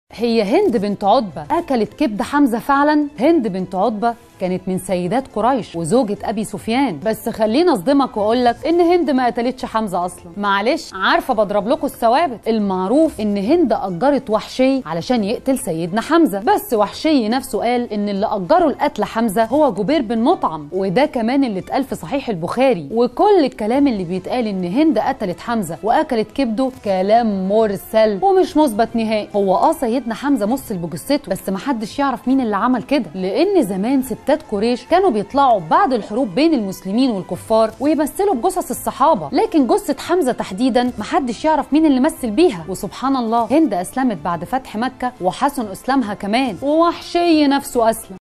هي هند بنت عتبة أكلت كبد حمزة فعلا؟ هند بنت عتبة كانت من سيدات قريش وزوجة أبي سفيان بس خليني أصدمك وأقول لك إن هند ما قتلتش حمزة أصلا معلش عارفة بضرب لكم الثوابت المعروف إن هند أجرت وحشي علشان يقتل سيدنا حمزة بس وحشي نفسه قال إن اللي أجروا القتل حمزة هو جبير بن مطعم وده كمان اللي اتقال في صحيح البخاري وكل الكلام اللي بيتقال إن هند قتلت حمزة وأكلت كبده كلام مرسل ومش مثبت نهائي هو اه سيدنا حمزة مصل بجثته بس محدش يعرف مين اللي عمل كده لأن زمان ستات قريش كانوا بيطلعوا بعد الحروب بين المسلمين والكفار ويمثلوا بجثث الصحابة لكن جثة حمزة تحديدا محدش يعرف مين اللي مثل بيها وسبحان الله هند أسلمت بعد فتح مكة وحسن إسلامها كمان ووحشي نفسه أسلم